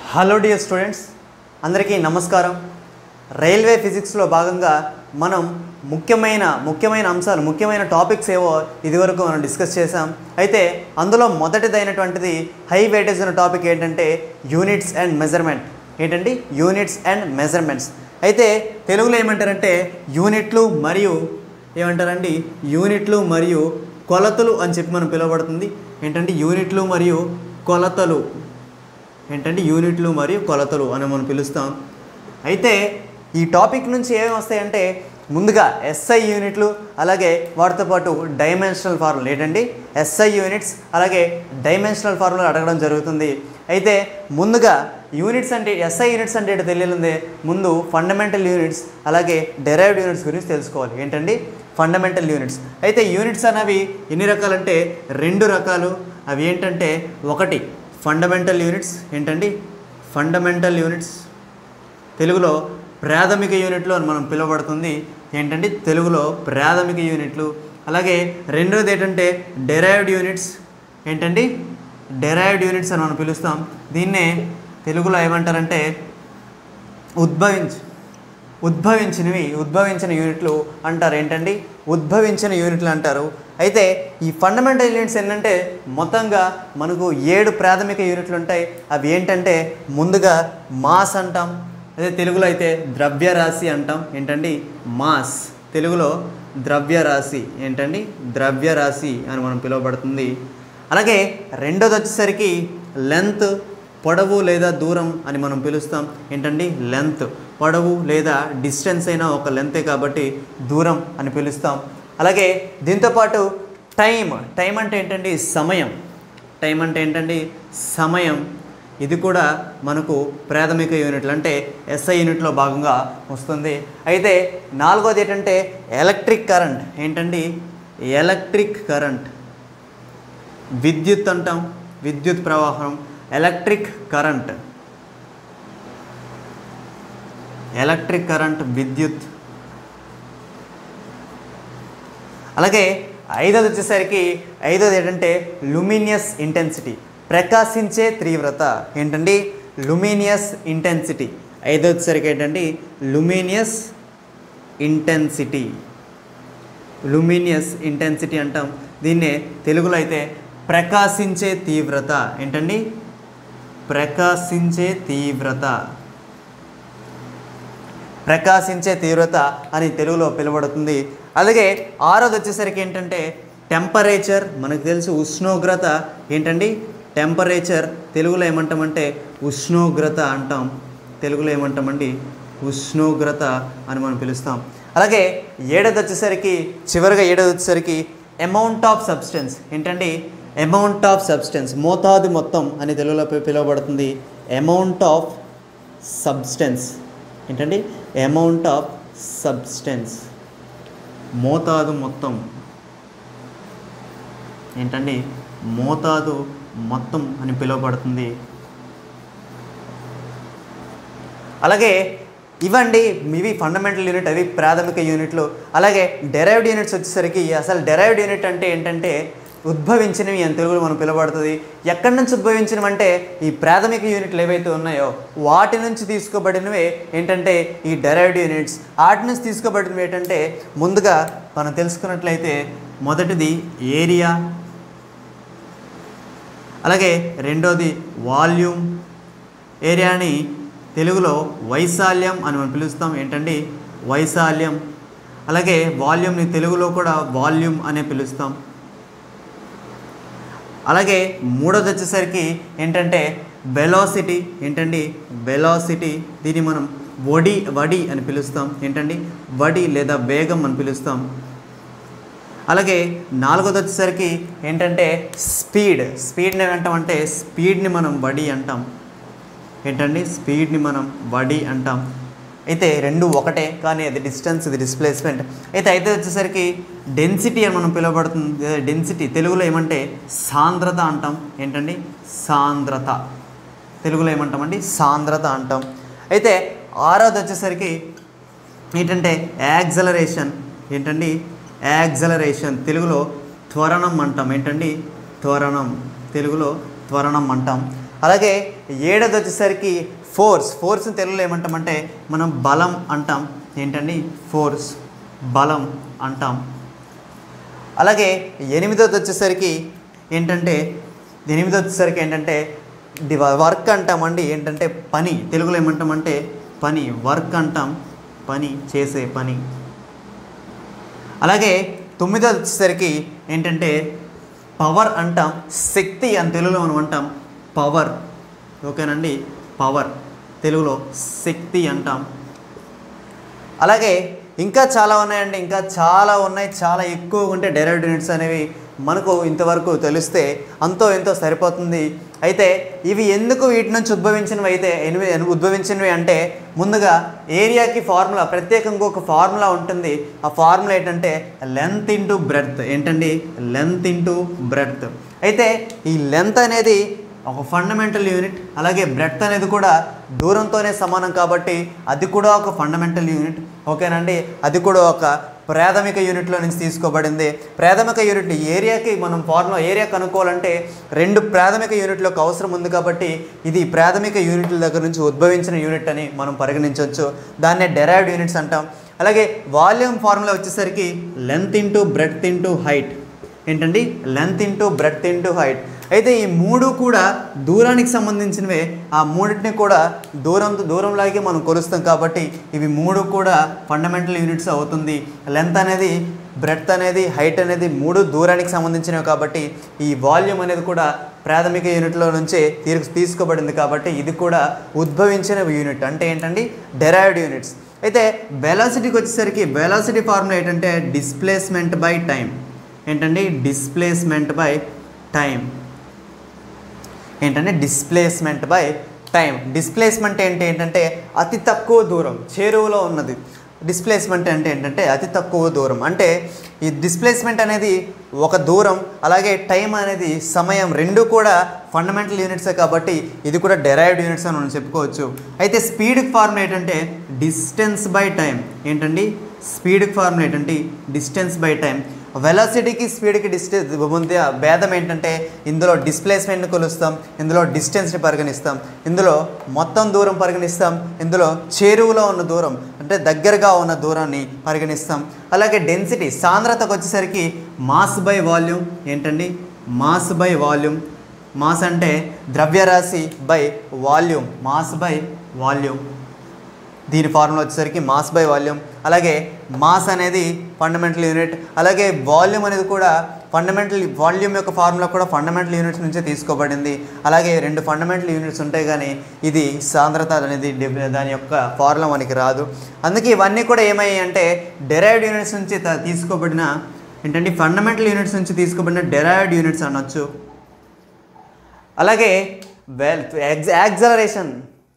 hello dear students అందరికీ నమస్కారం railway ఫిజిక్స్లో భాగంగా మనం ముఖ్యమైన ముఖ్యమైన అంశాలు ముఖ్యమైన టాపిక్స్ ఏవో ఇదివరకు మనం డిస్కస్ చేసాం అయితే అందులో మొదటిదైనటువంటిది హై వెయిటేజ్ ఉన్న టాపిక్ ఏంటంటే యూనిట్స్ అండ్ మెజర్మెంట్ ఏంటండి యూనిట్స్ అండ్ మెజర్మెంట్స్ అయితే తెలుగులో ఏమంటారంటే యూనిట్లు మరియు ఏమంటారండి యూనిట్లు మరియు కొలతలు అని చెప్పి మనం పిలువబడుతుంది ఏంటంటే యూనిట్లు మరియు కొలతలు ఏంటంటే యూనిట్లు మరియు కొలతలు అని మనం పిలుస్తాం అయితే ఈ టాపిక్ నుంచి ఏమేమి వస్తాయంటే ముందుగా ఎస్ఐ యూనిట్లు అలాగే వాటితో పాటు డైమెన్షనల్ ఫార్ములా ఏంటండి ఎస్ఐ యూనిట్స్ అలాగే డైమెన్షనల్ ఫార్ములా అడగడం జరుగుతుంది అయితే ముందుగా యూనిట్స్ అంటే ఎస్ఐ యూనిట్స్ అంటే ఏంటో తెలియలేదు ముందు ఫండమెంటల్ యూనిట్స్ అలాగే డెరైవ్డ్ యూనిట్స్ గురించి తెలుసుకోవాలి ఏంటండి ఫండమెంటల్ యూనిట్స్ అయితే యూనిట్స్ అనేవి ఎన్ని రకాలంటే రెండు రకాలు అవి ఏంటంటే ఒకటి ఫండమెంటల్ యూనిట్స్ ఏంటండి ఫండమెంటల్ యూనిట్స్ తెలుగులో ప్రాథమిక యూనిట్లు అని మనం పిలువబడుతుంది ఏంటంటే తెలుగులో ప్రాథమిక యూనిట్లు అలాగే రెండోది ఏంటంటే డెరైవ్డ్ యూనిట్స్ ఏంటండి డెరైవ్డ్ యూనిట్స్ అని మనం పిలుస్తాం దీన్నే తెలుగులో ఏమంటారంటే ఉద్భవించ ఉద్భవించినవి ఉద్భవించిన యూనిట్లు అంటారు ఏంటండి ఉద్భవించిన యూనిట్లు అంటారు అయితే ఈ ఫండమెంటల్ యూనిట్స్ ఏంటంటే మొత్తంగా మనకు ఏడు ప్రాథమిక యూనిట్లు ఉంటాయి అవి ఏంటంటే ముందుగా మాస్ అంటాం అదే తెలుగులో అయితే ద్రవ్యరాశి అంటాం ఏంటండి మాస్ తెలుగులో ద్రవ్యరాశి ఏంటండి ద్రవ్యరాశి అని మనం పిలువబడుతుంది అలాగే రెండోది వచ్చేసరికి లెంత్ పొడవు లేదా దూరం అని మనం పిలుస్తాం ఏంటండి లెంత్ పొడవు లేదా డిస్టెన్స్ అయినా ఒక లెంతే కాబట్టి దూరం అని పిలుస్తాం అలాగే దీంతోపాటు టైం టైం అంటే ఏంటండి సమయం టైం అంటే ఏంటండి సమయం ఇది కూడా మనకు ప్రాథమిక యూనిట్లు అంటే ఎస్ఐ యూనిట్లో భాగంగా వస్తుంది అయితే నాలుగోది ఏంటంటే ఎలక్ట్రిక్ కరెంట్ ఏంటండి ఎలక్ట్రిక్ కరెంట్ విద్యుత్ అంటాం విద్యుత్ ప్రవాహం ఎలక్ట్రిక్ కరెంట్ ఎలక్ట్రిక్ కరెంట్ విద్యుత్ అలాగే ఐదోది వచ్చేసరికి ఐదోది ఏంటంటే లుమినియస్ ఇంటెన్సిటీ ప్రకాశించే తీవ్రత ఏంటండి లుమినియస్ ఇంటెన్సిటీ ఐదోది వచ్చేసరికి ఏంటండి లుమినియస్ ఇంటెన్సిటీ లుమినియస్ ఇంటెన్సిటీ అంటాం దీన్నే తెలుగులో అయితే ప్రకాశించే తీవ్రత ఏంటండి ప్రకాశించే తీవ్రత ప్రకాశించే తీవ్రత అని తెలుగులో పిలువబడుతుంది అలాగే ఆరోది వచ్చేసరికి ఏంటంటే టెంపరేచర్ మనకు తెలుసు ఉష్ణోగ్రత ఏంటండి టెంపరేచర్ తెలుగులో ఏమంటామంటే ఉష్ణోగ్రత అంటాం తెలుగులో ఏమంటామండి ఉష్ణోగ్రత అని మనం పిలుస్తాం అలాగే ఏడది వచ్చేసరికి చివరిగా ఏడది వచ్చేసరికి అమౌంట్ ఆఫ్ సబ్స్టెన్స్ ఏంటండి అమౌంట్ ఆఫ్ సబ్స్టెన్స్ మోతాదు మొత్తం అని తెలుగులో పి- పిలువబడుతుంది అమౌంట్ ఆఫ్ సబ్స్టెన్స్ ఏంటండి అమౌంట్ ఆఫ్ సబ్స్టెన్స్ మోతాదు మొత్తం ఏంటండి మోతాదు మొత్తం అని పిలువబడుతుంది అలాగే ఇవండి ఇవి ఫండమెంటల్ యూనిట్ అవి ప్రాథమిక యూనిట్లు అలాగే డెరైవ్డ్ యూనిట్స్ వచ్చేసరికి అసలు డెరైవ్డ్ యూనిట్ అంటే ఏంటంటే ఉద్భవించినవి అని తెలుగులో మనం పిలువబడుతుంది ఎక్కడి నుంచి ఉద్భవించినవి అంటే ఈ ప్రాథమిక యూనిట్లు ఏవైతే ఉన్నాయో వాటి నుంచి తీసుకోబడినవి ఏంటంటే ఈ డెరైవ్డ్ యూనిట్స్ వాటి నుంచి తీసుకోబడినవి ఏంటంటే ముందుగా మనం తెలుసుకున్నట్లయితే మొదటిది ఏరియా అలాగే రెండోది వాల్యూమ్ ఏరియాని తెలుగులో వైశాల్యం అని మనం పిలుస్తాం ఏంటండి వైశాల్యం అలాగే వాల్యూమ్ని తెలుగులో కూడా వాల్యూమ్ అనే పిలుస్తాం అలాగే మూడోది వచ్చేసరికి ఏంటంటే వెలాసిటీ ఏంటండి వెలాసిటీ దీన్ని మనం వడి వడి అని పిలుస్తాం ఏంటండి వడి లేదా వేగం అని పిలుస్తాం అలాగే నాలుగోది వచ్చేసరికి ఏంటంటే స్పీడ్ స్పీడ్ని ఏమంటామంటే స్పీడ్ని మనం వడి అంటాం ఏంటండి స్పీడ్ని మనం వడి అంటాం అయితే రెండు ఒకటే కానీ అది డిస్టెన్స్ ఇది డిస్ప్లేస్మెంట్ అయితే అయితే వచ్చేసరికి డెన్సిటీ అని మనం పిలువబడుతుంది డెన్సిటీ తెలుగులో ఏమంటే సాంద్రత అంటాం ఏంటండి సాంద్రత తెలుగులో ఏమంటామండి సాంద్రత అంటాం అయితే ఆరోది వచ్చేసరికి ఏంటంటే యాక్సలరేషన్ ఏంటండి యాక్సలరేషన్ తెలుగులో త్వరణం అంటాం ఏంటండి త్వరణం తెలుగులో త్వరణం అంటాం అలాగే ఏడోది వచ్చేసరికి ఫోర్స్ ఫోర్స్ని తెలుగులో ఏమంటామంటే మనం బలం అంటాం ఏంటండి ఫోర్స్ బలం అంటాం అలాగే ఎనిమిదోది వచ్చేసరికి ఏంటంటే ఎనిమిదోది వచ్చేసరికి ఏంటంటే ది వర్క్ అంటామండి ఏంటంటే పని తెలుగులో ఏమంటామంటే పని వర్క్ అంటాం పని చేసే పని అలాగే తొమ్మిదోది వచ్చేసరికి ఏంటంటే పవర్ అంటాం శక్తి అని తెలుగులో మనం అంటాం పవర్ ఓకేనండి పవర్ తెలుగులో శక్తి అంటాం అలాగే ఇంకా చాలా ఉన్నాయండి ఇంకా చాలా ఉన్నాయి చాలా ఎక్కువ ఉంటే డైరెక్ట్ యూనిట్స్ అనేవి మనకు ఇంతవరకు తెలిస్తే అంతో ఎంతో సరిపోతుంది అయితే ఇవి ఎందుకు వీటి నుంచి ఉద్భవించినవి అయితే ఎనిమిది ఉద్భవించినవి అంటే ముందుగా ఏరియాకి ఫార్ములా ప్రత్యేకంగా ఒక ఫార్ములా ఉంటుంది ఆ ఫార్ములా ఏంటంటే లెంత్ ఇంటూ బ్రెడ్త్ ఏంటండి లెంత్ ఇంటూ బ్రెడ్త్ అయితే ఈ లెంత్ అనేది ఒక ఫండమెంటల్ యూనిట్ అలాగే బ్రెడ్త్ అనేది కూడా దూరంతోనే సమానం కాబట్టి అది కూడా ఒక ఫండమెంటల్ యూనిట్ ఓకేనండి అది కూడా ఒక ప్రాథమిక యూనిట్లో నుంచి తీసుకోబడింది ప్రాథమిక యూనిట్ ఏరియాకి మనం ఫార్ములా ఏరియా కనుక్కోవాలంటే రెండు ప్రాథమిక యూనిట్లకు అవసరం ఉంది కాబట్టి ఇది ప్రాథమిక యూనిట్ల దగ్గర నుంచి ఉద్భవించిన యూనిట్ అని మనం పరిగణించవచ్చు దాన్నే డెరైవ్డ్ యూనిట్స్ అంటాం అలాగే వాల్యూమ్ ఫార్ములా వచ్చేసరికి length into breadth into height ఏంటండి length into breadth into height అయితే ఈ మూడు కూడా దూరానికి సంబంధించినవే ఆ మూడింటిని కూడా దూరం దూరంలాగే మనం కొలుస్తాం కాబట్టి ఇవి మూడు కూడా ఫండమెంటల్ యూనిట్స్ అవుతుంది లెంత్ అనేది బ్రెడ్త్ అనేది హైట్ అనేది మూడు దూరానికి సంబంధించినవి కాబట్టి ఈ వాల్యూమ్ అనేది కూడా ప్రాథమిక యూనిట్లో నుంచే తీరు తీసుకోబడింది కాబట్టి ఇది కూడా ఉద్భవించిన యూనిట్ అంటే ఏంటండి డెరైవ్డ్ యూనిట్స్ అయితే వెలాసిటీకి వచ్చేసరికి వెలాసిటీ ఫార్ములా ఏంటంటే డిస్ప్లేస్మెంట్ బై టైం ఏంటండి డిస్ప్లేస్మెంట్ బై టైం ఏంటంటే డిస్ప్లేస్మెంట్ బై టైం డిస్ప్లేస్మెంట్ ఏంటి ఏంటంటే అతి తక్కువ దూరం చేరువలో ఉన్నది డిస్ప్లేస్మెంట్ అంటే ఏంటంటే అతి తక్కువ దూరం అంటే ఈ డిస్ప్లేస్మెంట్ అనేది ఒక దూరం అలాగే టైం అనేది సమయం రెండు కూడా ఫండమెంటల్ యూనిట్సే కాబట్టి ఇది కూడా డెరైవ్డ్ యూనిట్స్ అని మనం చెప్పుకోవచ్చు అయితే స్పీడ్కి ఫార్ములా ఏంటంటే డిస్టెన్స్ బై టైం ఏంటండి స్పీడ్కి ఫార్ములా ఏంటంటే డిస్టెన్స్ బై టైం వెలాసిటీకి స్పీడ్కి డిస్టెన్స్ మధ్య భేదం ఏంటంటే ఇందులో డిస్ప్లేస్మెంట్ని కొలుస్తాం ఇందులో డిస్టెన్స్ని పరిగణిస్తాం ఇందులో మొత్తం దూరం పరిగణిస్తాం ఇందులో చేరువలో ఉన్న దూరం అంటే దగ్గరగా ఉన్న దూరాన్ని పరిగణిస్తాం అలాగే డెన్సిటీ సాంద్రతకు వచ్చేసరికి మాస్ బై వాల్యూమ్ ఏంటండి మాస్ బై వాల్యూమ్ మాస్ అంటే ద్రవ్యరాశి by volume mass by volume దీని ఫార్ములా వచ్చేసరికి మాస్ బై వాల్యూమ్ అలాగే మాస్ అనేది ఫండమెంటల్ యూనిట్ అలాగే వాల్యూమ్ అనేది కూడా ఫండమెంటల్ వాల్యూమ్ యొక్క ఫార్ములా కూడా ఫండమెంటల్ యూనిట్స్ నుంచే తీసుకోబడింది అలాగే రెండు ఫండమెంటల్ యూనిట్స్ ఉంటాయి కానీ ఇది సాంద్రత అనేది డి- దాని యొక్క ఫార్ములా మనకి రాదు అందుకే ఇవన్నీ కూడా ఏమయ్యాయి అంటే డెరైవ్డ్ యూనిట్స్ నుంచి త- తీసుకోబడిన ఏంటంటే ఫండమెంటల్ యూనిట్స్ నుంచి తీసుకోబడిన డెరైవ్డ్ యూనిట్స్ అనొచ్చు అలాగే వెల్ యాక్సలరేషన్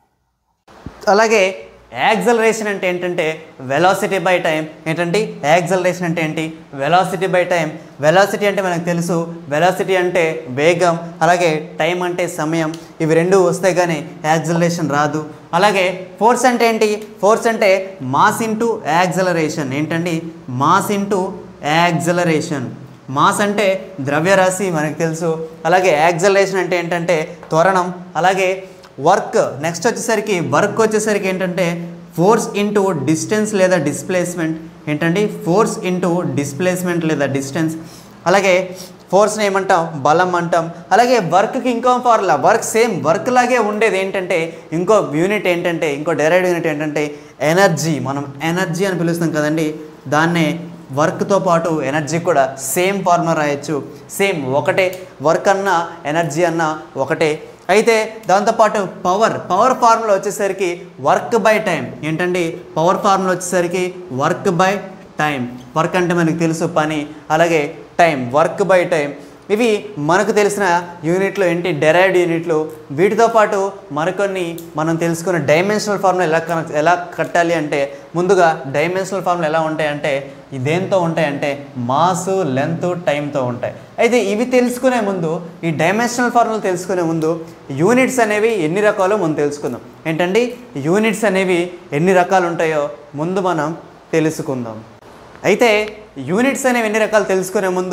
అలాగే యాక్సలరేషన్ అంటే ఏంటంటే వెలాసిటీ బై టైం ఏంటంటే యాక్సలరేషన్ అంటే ఏంటి వెలాసిటీ బై టైం వెలాసిటీ అంటే మనకు తెలుసు వెలాసిటీ అంటే వేగం అలాగే టైం అంటే సమయం ఇవి రెండు వస్తే కానీ యాక్సలరేషన్ రాదు అలాగే ఫోర్స్ అంటే ఏంటి ఫోర్స్ అంటే మాస్ ఇంటూ యాక్సలరేషన్ ఏంటండి మాస్ ఇంటూ యాక్సలరేషన్ మాస్ అంటే ద్రవ్యరాశి మనకు తెలుసు అలాగే యాక్సలరేషన్ అంటే ఏంటంటే త్వరణం అలాగే వర్క్ నెక్స్ట్ వచ్చేసరికి వర్క్ వచ్చేసరికి ఏంటంటే ఫోర్స్ ఇంటూ డిస్టెన్స్ లేదా డిస్ప్లేస్మెంట్ ఏంటంటే ఫోర్స్ ఇంటూ డిస్ప్లేస్మెంట్ లేదా డిస్టెన్స్ అలాగే ఫోర్స్ని ఏమంటాం బలం అంటాం అలాగే వర్క్కి ఇంకో ఫార్ములా వర్క్ సేమ్ వర్క్ లాగే ఉండేది ఏంటంటే ఇంకో యూనిట్ ఏంటంటే ఇంకో డైరెక్ట్ యూనిట్ ఏంటంటే ఎనర్జీ మనం ఎనర్జీ అని పిలుస్తాం కదండి దాన్నే వర్క్తో పాటు ఎనర్జీ కూడా సేమ్ ఫార్ములా రాయొచ్చు సేమ్ ఒకటే వర్క్ అన్నా ఎనర్జీ అన్నా ఒకటే అయితే దాంతోపాటు పవర్ పవర్ ఫార్ములా వచ్చేసరికి వర్క్ బై టైం ఏంటండి పవర్ ఫార్ములా వచ్చేసరికి వర్క్ బై టైం వర్క్ అంటే మనకు తెలుసు పని అలాగే టైం వర్క్ బై టైం ఇవి మనకు తెలిసిన యూనిట్లు ఏంటి డెరైవ్డ్ యూనిట్లు వీటితో పాటు మరికొన్ని మనం తెలుసుకున్న డైమెన్షనల్ ఫార్ములా ఎలా కన ఎలా కట్టాలి అంటే ముందుగా డైమెన్షనల్ ఫార్ములా ఎలా ఉంటాయంటే ఈ దేంతో ఉంటాయంటే మాసు లెంత్ టైంతో ఉంటాయి అయితే ఇవి తెలుసుకునే ముందు ఈ డైమెన్షనల్ ఫార్ములా తెలుసుకునే ముందు యూనిట్స్ అనేవి ఎన్ని రకాలో మనం తెలుసుకుందాం ఏంటండి యూనిట్స్ అనేవి ఎన్ని రకాలు ఉంటాయో ముందు మనం తెలుసుకుందాం అయితే యూనిట్స్ అనేవి ఎన్ని రకాలు తెలుసుకునే ముందు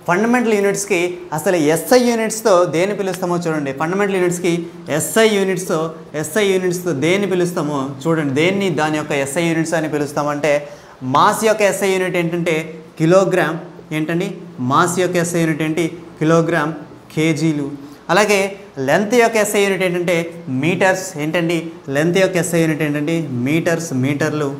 ఫండమెంటల్ యూనిట్స్కి అసలు ఎస్ఐ యూనిట్స్తో దేని పిలుస్తామో చూడండి ఫండమెంటల్ యూనిట్స్కి ఎస్ఐ యూనిట్స్తో ఎస్ఐ యూనిట్స్తో దేన్ని పిలుస్తామో చూడండి దేన్ని దాని యొక్క ఎస్ఐ యూనిట్స్ అని పిలుస్తామంటే మాస్ యొక్క ఎస్ఐ యూనిట్ ఏంటంటే కిలోగ్రామ్ ఏంటండి మాస్ యొక్క ఎస్ఐ యూనిట్ ఏంటి కిలోగ్రామ్ కేజీలు అలాగే లెంత్ యొక్క ఎస్ఐ యూనిట్ ఏంటంటే మీటర్స్ ఏంటండి లెంత్ యొక్క ఎస్ఐ యూనిట్ ఏంటంటే మీటర్స్ మీటర్లు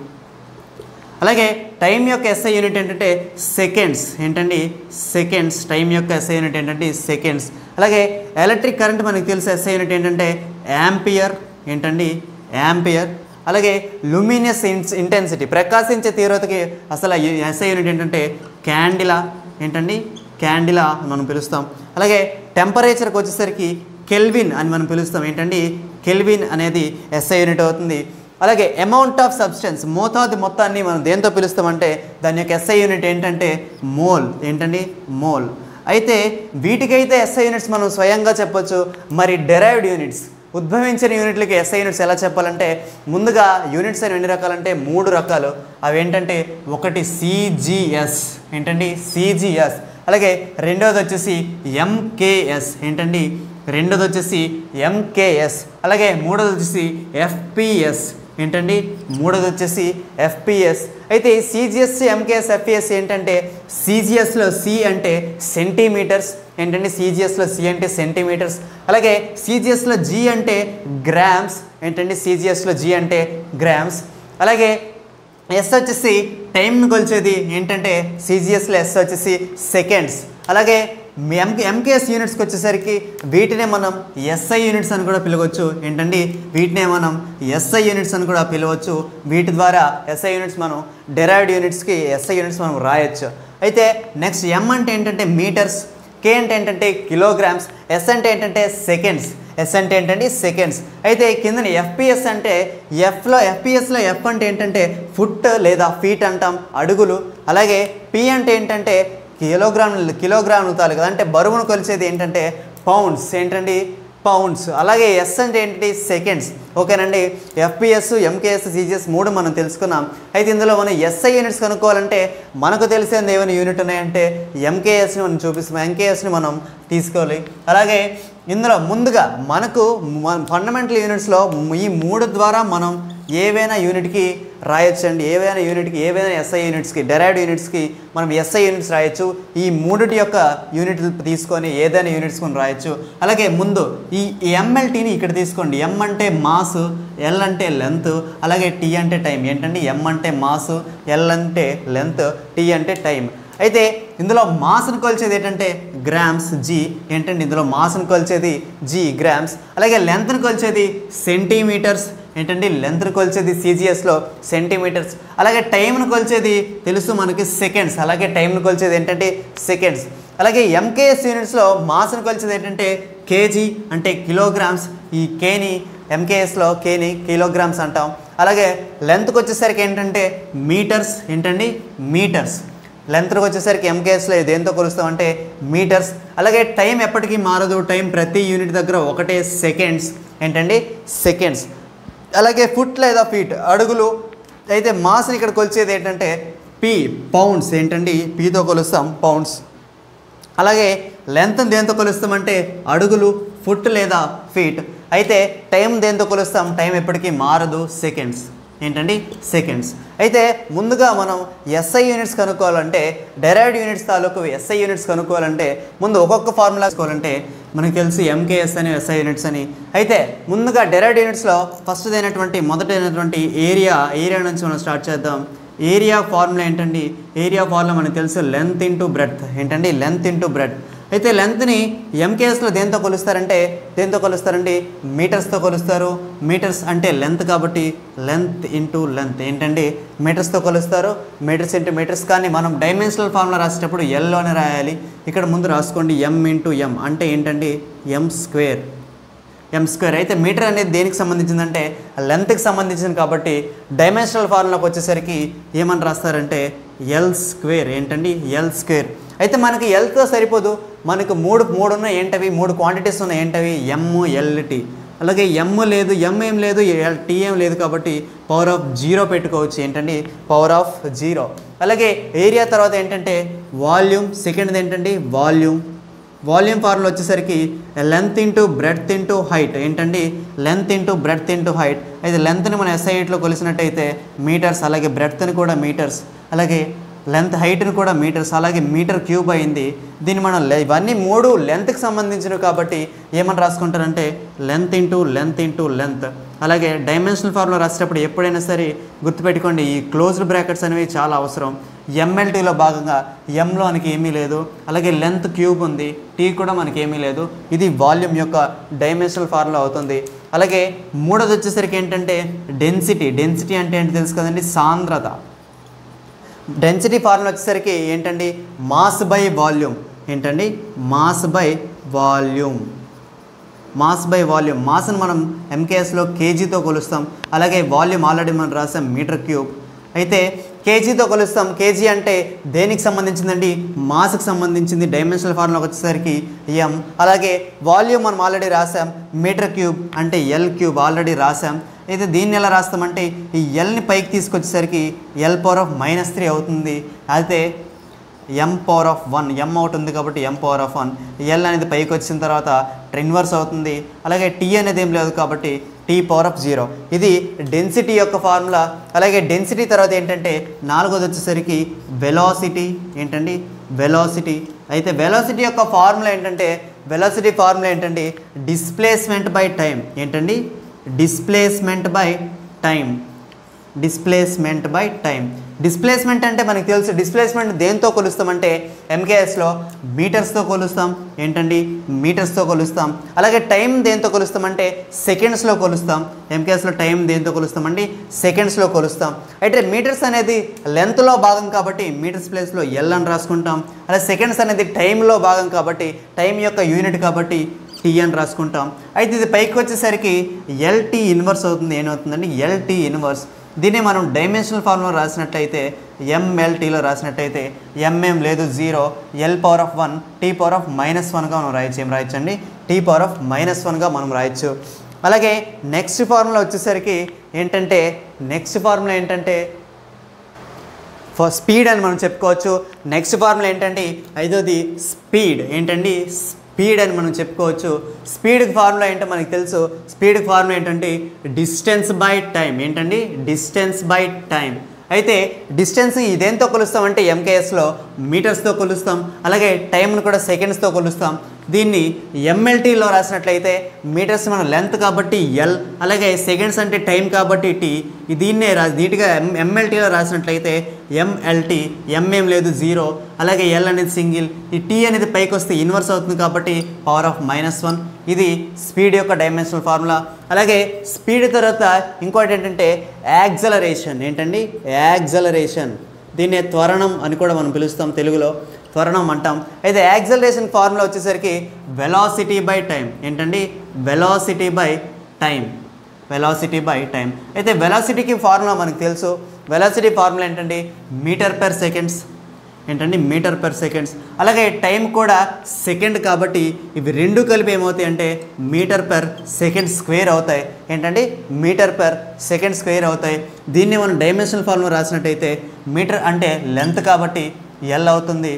అలాగే టైం యొక్క ఎస్ఐ యూనిట్ ఏంటంటే సెకండ్స్ ఏంటండి సెకండ్స్ టైం యొక్క ఎస్ఐ యూనిట్ ఏంటంటే సెకండ్స్ అలాగే ఎలక్ట్రిక్ కరెంట్ మనకి తెలిసే ఎస్ఐ యూనిట్ ఏంటంటే యాంపియర్ ఏంటండి యాంపియర్ అలాగే లూమినియస్ ఇంటెన్సిటీ ప్రకాశించే తీవ్రతకి అసలు ఎస్ఐ యూనిట్ ఏంటంటే క్యాండిలా ఏంటండి క్యాండిలా అని మనం పిలుస్తాం అలాగే టెంపరేచర్కి వచ్చేసరికి కెల్విన్ అని మనం పిలుస్తాం ఏంటండి కెల్విన్ అనేది ఎస్ఐ యూనిట్ అవుతుంది అలాగే అమౌంట్ ఆఫ్ సబ్స్టెన్స్ మోతాదు మొత్తాన్ని మనం దేంతో పిలుస్తామంటే దాని యొక్క ఎస్ఐ యూనిట్ ఏంటంటే మోల్ ఏంటండి మోల్ అయితే వీటికైతే ఎస్ఐ యూనిట్స్ మనం స్వయంగా చెప్పొచ్చు మరి డెరైవ్డ్ యూనిట్స్ ఉద్భవించిన యూనిట్లకి ఎస్ఐ యూనిట్స్ ఎలా చెప్పాలంటే ముందుగా యూనిట్స్ అని ఎన్ని రకాలంటే మూడు రకాలు అవి ఏంటంటే ఒకటి సిజిఎస్ ఏంటండి సిజిఎస్ అలాగే రెండోది వచ్చేసి ఎంకేఎస్ ఏంటండి రెండోది వచ్చేసి ఎంకేఎస్ అలాగే మూడోది వచ్చేసి ఎఫ్పిఎస్ ఏంటండి మూడోది వచ్చేసి ఎఫ్పిఎస్ అయితే సిజిఎస్ ఎంకేఎస్ ఎఫ్పిఎస్ ఏంటంటే సిజిఎస్లో సి అంటే సెంటీమీటర్స్ ఏంటంటే సిజిఎస్లో సి అంటే సెంటీమీటర్స్ అలాగే సిజిఎస్లో జీ అంటే గ్రామ్స్ ఏంటంటే సిజిఎస్లో జీ అంటే గ్రామ్స్ అలాగే ఎస్ వచ్చేసి టైంను కొలిచేది ఏంటంటే సిజిఎస్లో ఎస్ వచ్చేసి సెకండ్స్ అలాగే ఎం ఎంకేఎస్ యూనిట్స్కి వచ్చేసరికి వీటినే మనం ఎస్ఐ యూనిట్స్ అని కూడా పిలవచ్చు ఏంటండి వీటినే మనం ఎస్ఐ యూనిట్స్ అని కూడా పిలవచ్చు వీటి ద్వారా ఎస్ఐ యూనిట్స్ మనం డెరైవ్డ్ యూనిట్స్కి ఎస్ఐ యూనిట్స్ మనం రాయొచ్చు అయితే నెక్స్ట్ ఎం అంటే ఏంటంటే మీటర్స్ కే అంటే ఏంటంటే కిలోగ్రామ్స్ ఎస్ అంటే ఏంటంటే సెకండ్స్ ఎస్ అంటే ఏంటంటే సెకండ్స్ అయితే కింద ఎఫ్పిఎస్ అంటే ఎఫ్లో ఎఫ్పిఎస్లో ఎఫ్ అంటే ఏంటంటే ఫుట్ లేదా ఫీట్ అంటాం అడుగులు అలాగే పి అంటే ఏంటంటే కిలోగ్రామ్ కిలోగ్రామ్ తాలూకు అంటే బరువును కొలిచేది ఏంటంటే పౌండ్స్ ఏంటండి పౌండ్స్ అలాగే ఎస్ అంటే ఏంటి సెకండ్స్ ఓకేనండి ఎఫ్పిఎస్ ఎంకేఎస్ సిజిఎస్ మూడు మనం తెలుసుకున్నాం అయితే ఇందులో మనం ఎస్ఐ యూనిట్స్ కనుక్కోవాలంటే మనకు తెలిసేది ఏమైనా యూనిట్ ఉన్నాయంటే ఎంకేఎస్ని మనం చూపిస్తాం ఎంకేఎస్ని మనం తీసుకోవాలి అలాగే ఇందులో ముందుగా మనకు ఫండమెంటల్ యూనిట్స్లో ఈ మూడు ద్వారా మనం ఏవైనా యూనిట్కి రాయొచ్చండి ఏవైనా యూనిట్కి ఏవైనా ఎస్ఐ యూనిట్స్కి డెరైవ్డ్ యూనిట్స్కి మనం ఎస్ఐ యూనిట్స్ రాయొచ్చు ఈ మూడిటి యొక్క యూనిట్ తీసుకొని ఏదైనా యూనిట్స్ కొని రాయొచ్చు అలాగే ముందు ఈ ఎంఎల్టీని ఇక్కడ తీసుకోండి ఎం అంటే మాస్ ఎల్ అంటే లెంత్ అలాగే టీ అంటే టైం ఏంటండి ఎం అంటే మాస్ ఎల్ అంటే లెంత్ టీ అంటే టైం అయితే ఇందులో మాస్ను కొలిచేది ఏంటంటే గ్రామ్స్ జీ ఏంటంటే ఇందులో మాస్ను కొలిచేది జీ గ్రామ్స్ అలాగే లెంత్ను కొలిచేది సెంటీమీటర్స్ ఏంటంటే లెంత్ను కొలిచేది సిజిఎస్లో సెంటీమీటర్స్ అలాగే టైంను కొలిచేది తెలుసు మనకి సెకండ్స్ అలాగే టైంను కొలిచేది ఏంటంటే సెకండ్స్ అలాగే ఎంకేఎస్ యూనిట్స్లో మాస్ను కొలిచేది ఏంటంటే కేజీ అంటే కిలోగ్రామ్స్ ఈ కేని ఎంకేఎస్లో కేని కిలోగ్రామ్స్ అంటాం అలాగే లెంత్కి వచ్చేసరికి ఏంటంటే మీటర్స్ ఏంటండి మీటర్స్ లెంత్కి వచ్చేసరికి ఎంకేఎస్లో దేంతో కొలుస్తామంటే మీటర్స్ అలాగే టైం ఎప్పటికీ మారదు టైం ప్రతి యూనిట్ దగ్గర ఒకటే సెకండ్స్ ఏంటండి సెకండ్స్ అలాగే ఫుట్ లేదా ఫీట్ అడుగులు అయితే మాస్ని ఇక్కడ కొలిచేది ఏంటంటే పీ పౌండ్స్ ఏంటండి పీతో కొలుస్తాం పౌండ్స్ అలాగే లెంత్ దేంతో కొలుస్తామంటే అడుగులు ఫుట్ లేదా ఫీట్ అయితే టైం దేంతో కొలుస్తాం టైం ఎప్పటికీ మారదు సెకండ్స్ ఏంటండి సెకండ్స్ అయితే ముందుగా మనం ఎస్ఐ యూనిట్స్ కనుక్కోవాలంటే డెరైవ్డ్ యూనిట్స్ తాలూకు ఎస్ఐ యూనిట్స్ కనుక్కోవాలంటే ముందు ఒక్కొక్క ఫార్ములా తీసుకోవాలంటే మనకు తెలుసు ఎంకేఎస్ అని ఎస్ఐ యూనిట్స్ అని అయితే ముందుగా డెరైవ్డ్ యూనిట్స్లో ఫస్ట్ అయినటువంటి మొదటైనటువంటి ఏరియా ఏరియా నుంచి మనం స్టార్ట్ చేద్దాం ఏరియా ఫార్ములా ఏంటండి ఏరియా ఫార్ములా మనకు తెలుసు లెంత్ ఇంటూ బ్రెడ్త్ ఏంటండి లెంత్ ఇంటూ బ్రెడ్ అయితే లెంత్ని ఎంకేఎస్లో దేంతో కొలుస్తారంటే దేంతో కొలుస్తారండి మీటర్స్తో కొలుస్తారు మీటర్స్ అంటే లెంత్ కాబట్టి లెంత్ ఇంటూ లెంత్ ఏంటండి మీటర్స్తో కొలుస్తారు మీటర్స్ ఇంటూ మీటర్స్ కానీ మనం డైమెన్షనల్ ఫార్ములా రాసేటప్పుడు ఎల్లోనే రాయాలి ఇక్కడ ముందు రాసుకోండి ఎం ఇంటూ ఎం అంటే ఏంటండి ఎం స్క్వేర్ ఎం స్క్వేర్ అయితే మీటర్ అనేది దేనికి సంబంధించిందంటే లెంత్కి సంబంధించింది కాబట్టి డైమెన్షనల్ ఫార్ములాకి వచ్చేసరికి ఏమని రాస్తారంటే ఎల్ స్క్వేర్ ఏంటండి ఎల్ స్క్వేర్ అయితే మనకి ఎల్తో సరిపోదు మనకు మూడు మూడు ఉన్నాయి ఏంటవి మూడు క్వాంటిటీస్ ఉన్నాయి ఏంటవి ఎమ్ ఎల్టీ అలాగే ఎమ్ లేదు ఎమ్ ఏం లేదు ఎల్ టీ ఏం లేదు కాబట్టి పవర్ ఆఫ్ జీరో పెట్టుకోవచ్చు ఏంటండి పవర్ ఆఫ్ జీరో అలాగే ఏరియా తర్వాత ఏంటంటే వాల్యూమ్ సెకండ్ ఏంటంటే వాల్యూమ్ వాల్యూమ్ ఫార్ములా వచ్చేసరికి length into breadth into height ఏంటండి length into breadth into height అయితే లెంత్ని మనం ఎస్ఐ ఎయిట్లో కొలిసినట్టయితే మీటర్స్ అలాగే బ్రెడ్త్ని కూడా మీటర్స్ అలాగే లెంత్ హైట్ని కూడా మీటర్స్ అలాగే మీటర్ క్యూబ్ అయింది దీన్ని మనం లె- ఇవన్నీ మూడు లెంత్కి సంబంధించినవి కాబట్టి ఏమని రాసుకుంటారంటే length into length into length అలాగే డైమెన్షనల్ ఫార్ములా రాసేటప్పుడు ఎప్పుడైనా సరే గుర్తుపెట్టుకోండి ఈ క్లోజ్డ్ బ్రాకెట్స్ అనేవి చాలా అవసరం ఎంఎల్టీలో భాగంగా ఎంలో మనకి ఏమీ లేదు అలాగే లెంత్ క్యూబ్ ఉంది టీ కూడా మనకి ఏమీ లేదు ఇది వాల్యూమ్ యొక్క డైమెన్షనల్ ఫార్ములా అవుతుంది అలాగే మూడోది వచ్చేసరికి ఏంటంటే డెన్సిటీ డెన్సిటీ అంటే ఏంటి తెలుసు కదండి సాంద్రత డెన్సిటీ ఫార్ములా వచ్చేసరికి ఏంటండి మాస్ బై వాల్యూమ్ ఏంటండి mass by volume mass by volume మాస్ని మనం ఎంకేఎస్లో కేజీతో కొలుస్తాం అలాగే వాల్యూమ్ ఆల్రెడీ మనం రాసాం మీటర్ క్యూబ్ అయితే కేజీతో కొలుస్తాం కేజీ అంటే దేనికి సంబంధించిందండి మాస్కి సంబంధించింది డైమెన్షనల్ ఫార్ములా వచ్చేసరికి ఎం అలాగే వాల్యూమ్ మనం ఆల్రెడీ రాసాం మీటర్ క్యూబ్ అంటే ఎల్ క్యూబ్ ఆల్రెడీ రాసాం అయితే దీన్ని ఎలా రాస్తామంటే ఈ ఎల్ని పైకి తీసుకొచ్చేసరికి L power of minus three అవుతుంది అయితే M power of one M out ఉంది కాబట్టి M power of one L అనేది పైకి వచ్చిన తర్వాత ఇన్వర్స్ అవుతుంది అలాగే టీ అనేది ఏం లేదు కాబట్టి టీ పవర్ ఆఫ్ జీరో ఇది డెన్సిటీ యొక్క ఫార్ములా అలాగే డెన్సిటీ తర్వాత ఏంటంటే నాలుగోది వచ్చేసరికి వెలాసిటీ ఏంటండి వెలాసిటీ అయితే వెలాసిటీ యొక్క ఫార్ములా ఏంటంటే వెలాసిటీ ఫార్ములా ఏంటండి డిస్ప్లేస్మెంట్ బై టైం ఏంటండి displacement by time displacement by time displacement అంటే మనకి తెలుసు డిస్ప్లేస్మెంట్ దేంతో కొలుస్తామంటే ఎంకేఎస్లో మీటర్స్తో కొలుస్తాం ఏంటండి మీటర్స్తో కొలుస్తాం అలాగే టైం దేంతో కొలుస్తామంటే సెకండ్స్లో కొలుస్తాం ఎంకేఎస్లో టైం దేంతో కొలుస్తామండి సెకండ్స్లో కొలుస్తాం అయితే మీటర్స్ అనేది లెంత్లో భాగం కాబట్టి మీటర్స్ ప్లేస్లో ఎల్ అని రాసుకుంటాం అలాగే సెకండ్స్ అనేది టైంలో భాగం కాబట్టి టైం యొక్క యూనిట్ కాబట్టి టీ అని రాసుకుంటాం అయితే ఇది పైకి వచ్చేసరికి ఎల్టీ ఇన్వర్స్ అవుతుంది ఏమవుతుందండి ఎల్టీ ఇన్వర్స్ దీన్ని మనం డైమెన్షనల్ ఫార్ములా రాసినట్లయితే ఎంఎల్టీలో రాసినట్టయితే ఎంఎం లేదు zero L power of one T power of minus వన్గా మనం రాయొచ్చు ఏం రాయొచ్చండి టీ పవర్ ఆఫ్ మైనస్ వన్గా మనం రాయొచ్చు అలాగే నెక్స్ట్ ఫార్ములా వచ్చేసరికి ఏంటంటే నెక్స్ట్ ఫార్ములా ఏంటంటే ఫర్ స్పీడ్ అని మనం చెప్పుకోవచ్చు నెక్స్ట్ ఫార్ములా ఏంటంటే ఐదోది స్పీడ్ ఏంటండి స్పీడ్ అని మనం చెప్పుకోవచ్చు స్పీడ్ ఫార్ములా ఏంటో మనకి తెలుసు స్పీడ్ ఫార్ములా ఏంటంటే డిస్టెన్స్ బై టైం ఏంటండి డిస్టెన్స్ బై టైం అయితే డిస్టెన్స్ ఇదేంతో కొలుస్తామంటే ఎంకేఎస్లో మీటర్స్తో కొలుస్తాం అలాగే టైంను కూడా సెకండ్స్తో కొలుస్తాం దీన్ని ఎంఎల్టీలో రాసినట్లయితే మీటర్స్ మన లెంత్ కాబట్టి ఎల్ అలాగే సెకండ్స్ అంటే టైం కాబట్టి టీ దీన్నే రా నీట్గా ఎం ఎంఎల్టీలో రాసినట్లయితే ఎంఎల్టీ ఎంఏం లేదు జీరో అలాగే ఎల్ అనేది సింగిల్ ఈ టీ అనేది పైకి వస్తే ఇన్వర్స్ అవుతుంది కాబట్టి పవర్ ఆఫ్ మైనస్ వన్ ఇది స్పీడ్ యొక్క డైమెన్షనల్ ఫార్ములా అలాగే స్పీడ్ తర్వాత ఇంకోటి ఏంటంటే యాక్సలరేషన్ ఏంటండి యాక్సలరేషన్ దీన్నే త్వరణం అని కూడా మనం పిలుస్తాం తెలుగులో త్వరణం అంటాం అయితే యాక్సలరేషన్ ఫార్ములా వచ్చేసరికి వెలాసిటీ బై టైం ఏంటండి velocity by time velocity by time అయితే వెలాసిటీకి ఫార్ములా మనకు తెలుసు వెలాసిటీ ఫార్ములా ఏంటండి మీటర్ పెర్ సెకండ్స్ ఏంటండి మీటర్ పెర్ సెకండ్స్ అలాగే టైం కూడా సెకండ్ కాబట్టి ఇవి రెండు కలిపి ఏమవుతాయి అంటే మీటర్ పెర్ సెకండ్ స్క్వేర్ అవుతాయి ఏంటండి మీటర్ పెర్ సెకండ్ స్క్వేర్ అవుతాయి దీన్ని మనం డైమెన్షనల్ ఫార్ములా రాసినట్టయితే మీటర్ అంటే లెంత్ కాబట్టి ఎల్ అవుతుంది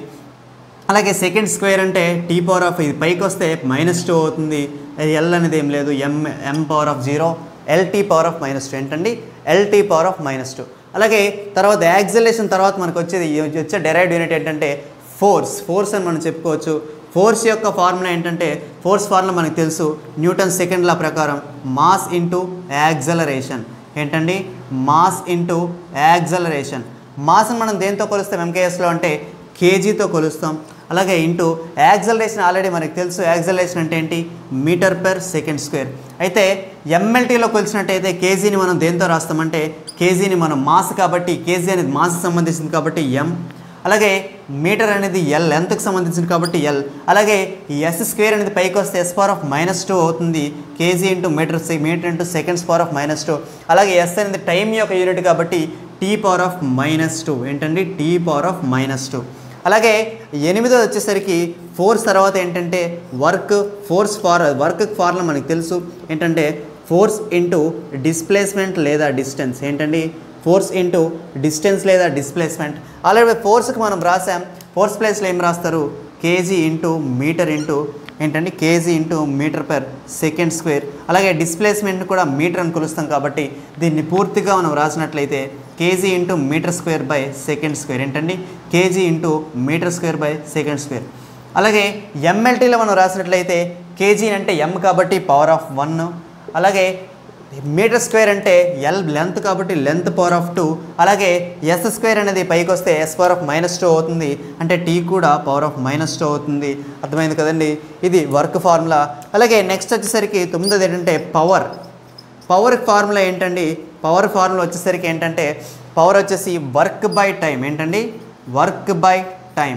అలాగే సెకండ్ స్క్వేర్ అంటే టీ పవర్ ఆఫ్ ఇది పైకి వస్తే మైనస్ టూ అవుతుంది ఎల్ అనేది ఏం లేదు M M power of zero LT power of minus two ఏంటండి LT power of minus two అలాగే తర్వాత యాక్సిలేషన్ తర్వాత మనకు వచ్చేది ఈ వచ్చే డెరైవ్డ్ యూనిట్ ఏంటంటే ఫోర్స్ ఫోర్స్ అని మనం చెప్పుకోవచ్చు ఫోర్స్ యొక్క ఫార్ములా ఏంటంటే ఫోర్స్ ఫార్ములా మనకు తెలుసు న్యూటన్ సెకండ్ లా ప్రకారం మాస్ ఇంటూ యాక్సలరేషన్ ఏంటండి మాస్ ఇంటూ యాక్సలరేషన్ మాస్ని మనం దేంతో కొలుస్తాం ఎంకేఎస్లో అంటే కేజీతో కొలుస్తాం అలాగే ఇంటూ యాక్సలరేషన్ ఆల్రెడీ మనకు తెలుసు యాక్సలరేషన్ అంటే ఏంటి మీటర్ పెర్ సెకండ్ స్క్వేర్ అయితే ఎంఎల్టీలో కొలిచినట్టయితే కేజీని మనం దేంతో రాస్తామంటే కేజీని మనం మాస్ కాబట్టి కేజీ అనేది మాస్కి సంబంధించింది కాబట్టి ఎం అలాగే మీటర్ అనేది ఎల్ లెంత్కి సంబంధించింది కాబట్టి ఎల్ అలాగే ఈ ఎస్ స్క్వేర్ అనేది పైకి వస్తే S power of minus two అవుతుంది KG into metre metre into seconds power of minus two అలాగే ఎస్ అనేది టైం యొక్క యూనిట్ కాబట్టి T power of minus two ఏంటండి T power of minus two అలాగే ఎనిమిదోది వచ్చేసరికి ఫోర్స్ తర్వాత ఏంటంటే work force for work formula మనకు తెలుసు ఏంటంటే ఫోర్స్ ఇంటూ డిస్ప్లేస్మెంట్ లేదా డిస్టెన్స్ ఏంటండి ఫోర్స్ ఇంటూ డిస్టెన్స్ లేదా డిస్ప్లేస్మెంట్ అలాగే ఫోర్స్కి మనం రాసాం ఫోర్స్ ప్లేస్లో ఏం రాస్తారు కేజీ ఇంటూ మీటర్ ఇంటూ ఏంటంటే KG into metre per second square అలాగే డిస్ప్లేస్మెంట్ కూడా మీటర్ అని కొలుస్తాం కాబట్టి దీన్ని పూర్తిగా మనం రాసినట్లయితే KG into metre square by second square ఏంటండి KG into metre square by second square అలాగే ఎంఎల్టీలో మనం రాసినట్లయితే కేజీ అంటే ఎం కాబట్టి పవర్ ఆఫ్ వన్ అలాగే మీటర్ స్క్వేర్ అంటే ఎల్ లెంత్ కాబట్టి లెంత్ పవర్ ఆఫ్ టూ అలాగే ఎస్ స్క్వేర్ అనేది పైకి వస్తే S power of minus two అవుతుంది అంటే టీ కూడా పవర్ ఆఫ్ మైనస్ టూ అవుతుంది అర్థమైంది కదండి ఇది వర్క్ ఫార్ములా అలాగే నెక్స్ట్ వచ్చేసరికి తొమ్మిదోది ఏంటంటే పవర్ పవర్ ఫార్ములా ఏంటండి పవర్ ఫార్ములా వచ్చేసరికి ఏంటంటే పవర్ వచ్చేసి వర్క్ బై టైం ఏంటండి వర్క్ బై టైం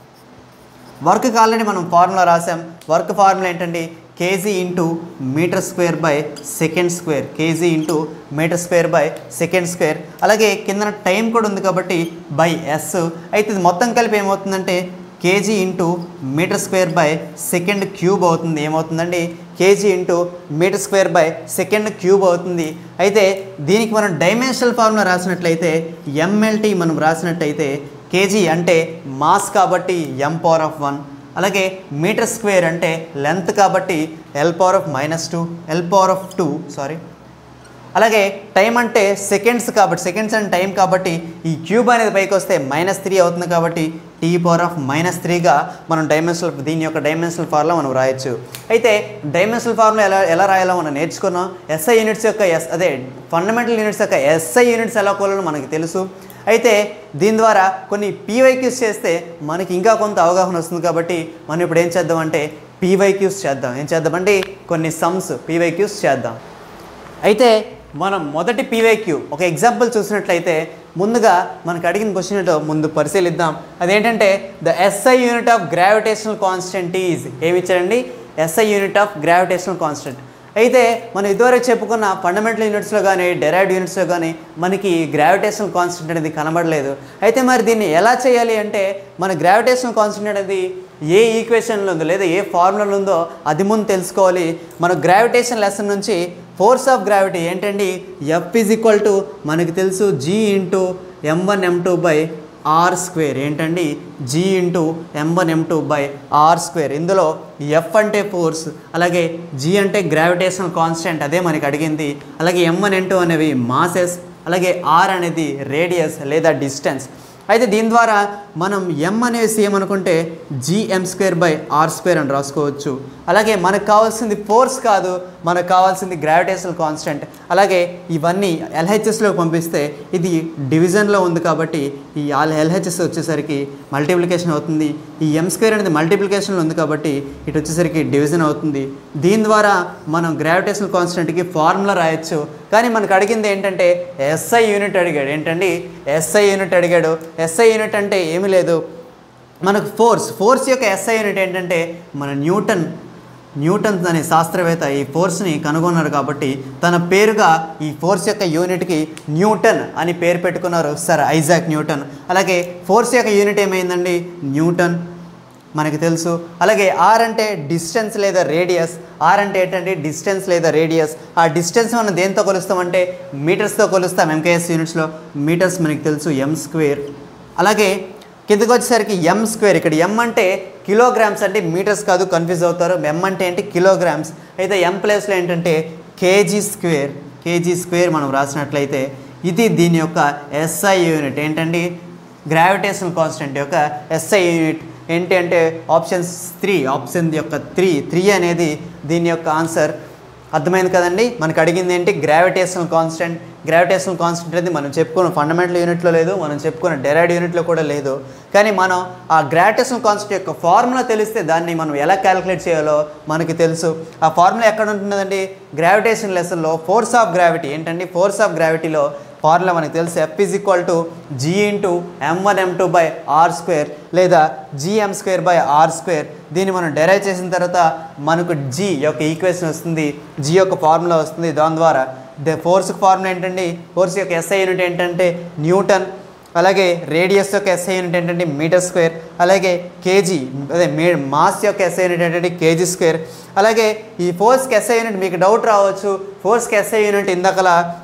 వర్క్కి ఆల్రెడీ మనం ఫార్ములా రాసాం వర్క్ ఫార్ములా ఏంటండి KG into metre square by second square KG into metre square by second square అలాగే కిందన టైం కూడా ఉంది కాబట్టి బై ఎస్ అయితే ఇది మొత్తం కలిపి ఏమవుతుందంటే KG into metre square by second cube అవుతుంది ఏమవుతుందండి KG into metre square by second cube అవుతుంది అయితే దీనికి మనం డైమెన్షనల్ ఫార్ములా రాసినట్లయితే ఎంఎల్టీ మనం రాసినట్టయితే కేజీ అంటే మాస్ కాబట్టి ఎం పవర్ ఆఫ్ వన్ అలాగే మీటర్ స్క్వేర్ అంటే లెంత్ కాబట్టి L power of minus two L power of two sorry అలాగే టైం అంటే సెకండ్స్ కాబట్టి సెకండ్స్ అండ్ టైం కాబట్టి ఈ క్యూబ్ అనేది పైకి వస్తే మైనస్ త్రీ అవుతుంది కాబట్టి టీ పవర్ ఆఫ్ మైనస్ త్రీగా మనం డైమెన్షనల్ దీని యొక్క డైమెన్షనల్ ఫార్ములా మనం రాయొచ్చు అయితే డైమెన్షనల్ ఫార్ములా ఎలా ఎలా రాయాలో మనం నేర్చుకున్నాం ఎస్ఐ యూనిట్స్ యొక్క ఎస్ అదే ఫండమెంటల్ యూనిట్స్ యొక్క ఎస్ఐ యూనిట్స్ ఎలా కోవాలో మనకి తెలుసు అయితే దీని ద్వారా కొన్ని పీవైక్యూస్ చేస్తే మనకి ఇంకా కొంత అవగాహన వస్తుంది కాబట్టి మనం ఇప్పుడు ఏం చేద్దామంటే పీవైక్యూస్ చేద్దాం ఏం చేద్దామంటే కొన్ని సమ్స్ పీవైక్యూస్ చేద్దాం అయితే మనం మొదటి పీవైక్యూ ఒక ఎగ్జాంపుల్ చూసినట్లయితే ముందుగా మనకు అడిగిన క్వశ్చన్ ఏంటో ముందు పరిశీలిద్దాం అదేంటంటే the SI unit of gravitational constant is ఏమి ఇచ్చారండి SI unit of gravitational constant అయితే మనం ఇదివరకు చెప్పుకున్న ఫండమెంటల్ యూనిట్స్లో కానీ డెరైవ్డ్ యూనిట్స్లో కానీ మనకి గ్రావిటేషనల్ కాన్స్టెంట్ అనేది కనబడలేదు అయితే మరి దీన్ని ఎలా చేయాలి అంటే మన గ్రావిటేషనల్ కాన్స్టెంట్ అనేది ఏ ఈక్వేషన్లో ఉందో లేదా ఏ ఫార్ములాలో ఉందో అది ముందు తెలుసుకోవాలి మన గ్రావిటేషన్ లెసన్ నుంచి ఫోర్స్ ఆఫ్ గ్రావిటీ ఏంటండి ఎఫ్ ఈజ్ ఈక్వల్ టు మనకి తెలుసు G into M one M two by R square ఏంటండి G into M one M two by R square ఇందులో ఎఫ్ అంటే ఫోర్స్ అలాగే జీ అంటే గ్రావిటేషనల్ కాన్స్టెంట్ అదే మనకి అడిగింది అలాగే ఎం వన్ ఎం టూ అనేవి మాసెస్ అలాగే ఆర్ అనేది రేడియస్ లేదా డిస్టెన్స్ అయితే దీని ద్వారా మనం ఎం అనేసి ఏమనుకుంటే GM square by R square అని రాసుకోవచ్చు అలాగే మనకు కావాల్సింది ఫోర్స్ కాదు మనకు కావాల్సింది గ్రావిటేషనల్ కాన్స్టెంట్ అలాగే ఇవన్నీ ఎల్హెచ్ఎస్లో పంపిస్తే ఇది డివిజన్లో ఉంది కాబట్టి ఈ ఆల్ ఎల్హెచ్ఎస్ వచ్చేసరికి మల్టిప్లికేషన్ అవుతుంది ఈ ఎం స్క్వేర్ అనేది మల్టిప్లికేషన్లో ఉంది కాబట్టి ఇటు వచ్చేసరికి డివిజన్ అవుతుంది దీని ద్వారా మనం గ్రావిటేషనల్ కాన్స్టెంట్కి ఫార్ములా రాయొచ్చు కానీ మనకు అడిగింది ఏంటంటే ఎస్ఐ యూనిట్ అడిగాడు ఏంటండి ఎస్ఐ యూనిట్ అడిగాడు ఎస్ఐ యూనిట్ అంటే ఏమీ లేదు మనకు ఫోర్స్ ఫోర్స్ యొక్క ఎస్ఐ యూనిట్ ఏంటంటే మన న్యూటన్ న్యూటన్ అనే శాస్త్రవేత్త ఈ ఫోర్స్ని కనుగొన్నారు కాబట్టి తన పేరుగా ఈ ఫోర్స్ యొక్క యూనిట్కి న్యూటన్ అని పేరు పెట్టుకున్నారు సర్ ఐజాక్ న్యూటన్ అలాగే ఫోర్స్ యొక్క యూనిట్ ఏమైందండి న్యూటన్ మనకి తెలుసు అలాగే ఆర్ అంటే డిస్టెన్స్ లేదా రేడియస్ ఆర్ అంటే ఏంటంటే డిస్టెన్స్ లేదా రేడియస్ ఆ డిస్టెన్స్ మనం దేంతో కొలుస్తామంటే మీటర్స్తో కొలుస్తాం ఎంకేఎస్ యూనిట్స్లో మీటర్స్ మనకి తెలుసు ఎం స్క్వేర్ అలాగే కిందకి వచ్చేసరికి ఎం స్క్వేర్ ఇక్కడ ఎం అంటే కిలోగ్రామ్స్ అంటే మీటర్స్ కాదు కన్ఫ్యూజ్ అవుతారు ఎం అంటే ఏంటి కిలోగ్రామ్స్ అయితే ఎం ప్లేస్లో ఏంటంటే కేజీ స్క్వేర్ కేజీ స్క్వేర్ మనం రాసినట్లయితే ఇది దీని యొక్క ఎస్ఐ యూనిట్ ఏంటండి గ్రావిటేషనల్ కాన్స్టెంట్ యొక్క ఎస్ఐ యూనిట్ ఏంటి అంటే ఆప్షన్స్ త్రీ ఆప్షన్ యొక్క త్రీ త్రీ అనేది దీని యొక్క ఆన్సర్ అర్థమైంది కదండి మనకు అడిగింది ఏంటి గ్రావిటేషనల్ కాన్స్టెంట్ గ్రావిటేషనల్ కాన్స్టెంట్ అనేది మనం చెప్పుకున్న ఫండమెంటల్ యూనిట్లో లేదు మనం చెప్పుకున్న డెరైడ్ యూనిట్లో కూడా లేదు కానీ మనం ఆ గ్రావిటేషనల్ కాన్స్టెంట్ యొక్క ఫార్ములా తెలిస్తే దాన్ని మనం ఎలా క్యాలిక్యులేట్ చేయాలో మనకి తెలుసు ఆ ఫార్ములా ఎక్కడ ఉంటుందండి గ్రావిటేషన్ లెసన్లో ఫోర్స్ ఆఫ్ గ్రావిటీ ఏంటండి ఫోర్స్ ఆఫ్ గ్రావిటీలో ఫార్ములా మనకు తెలుసు F is equal to G into M one M two by R square లేదా GM square by R square దీన్ని మనం డెరైవ్ చేసిన తర్వాత మనకు జీ యొక్క ఈక్వేషన్ వస్తుంది జీ యొక్క ఫార్ములా వస్తుంది దాని ద్వారా ద ఫోర్స్కి ఫార్ములా ఏంటండి ఫోర్స్ యొక్క ఎస్ఐ యూనిట్ ఏంటంటే న్యూటన్ అలాగే రేడియస్ యొక్క ఎస్ఐ యూనిట్ ఏంటంటే మీటర్ స్క్వేర్ అలాగే కేజీ అదే మీ మాస్ యొక్క ఎస్ఐ యూనిట్ ఏంటంటే కేజీ స్క్వేర్ అలాగే ఈ ఫోర్స్కి ఎస్ఐ యూనిట్ మీకు డౌట్ రావచ్చు ఫోర్స్కి ఎస్ఐ యూనిట్ ఇందాకలా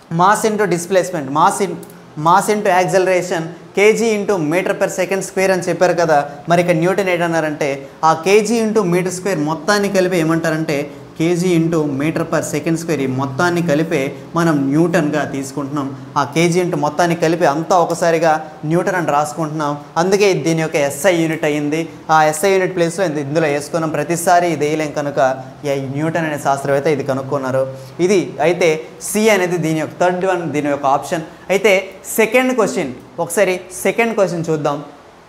mass into displacement mass in mass into acceleration KG into metre per second square అని చెప్పారు కదా మరి ఇక్కడ న్యూటన్ ఏంటన్నారంటే ఆ కేజీ ఇంటూ మీటర్ స్క్వేర్ మొత్తాన్ని కలిపి ఏమంటారంటే KG into metre per second square ఈ మొత్తాన్ని కలిపే మనం న్యూటన్గా తీసుకుంటున్నాం ఆ కేజీ ఇంటూ మొత్తాన్ని కలిపి అంతా ఒకసారిగా న్యూటన్ అని రాసుకుంటున్నాం అందుకే దీని యొక్క ఎస్ఐ యూనిట్ అయ్యింది ఆ ఎస్ఐ యూనిట్ ప్లేస్లో ఇందు- ఇందులో వేసుకున్నాం ప్రతిసారి ఇది వేయలేం కనుక ఈ న్యూటన్ అనే శాస్త్రవేత్త ఇది కనుక్కున్నారు ఇది అయితే సి అనేది దీని యొక్క థర్డ్ వన్ దీని యొక్క ఆప్షన్ అయితే సెకండ్ క్వశ్చన్ ఒకసారి సెకండ్ క్వశ్చన్ చూద్దాం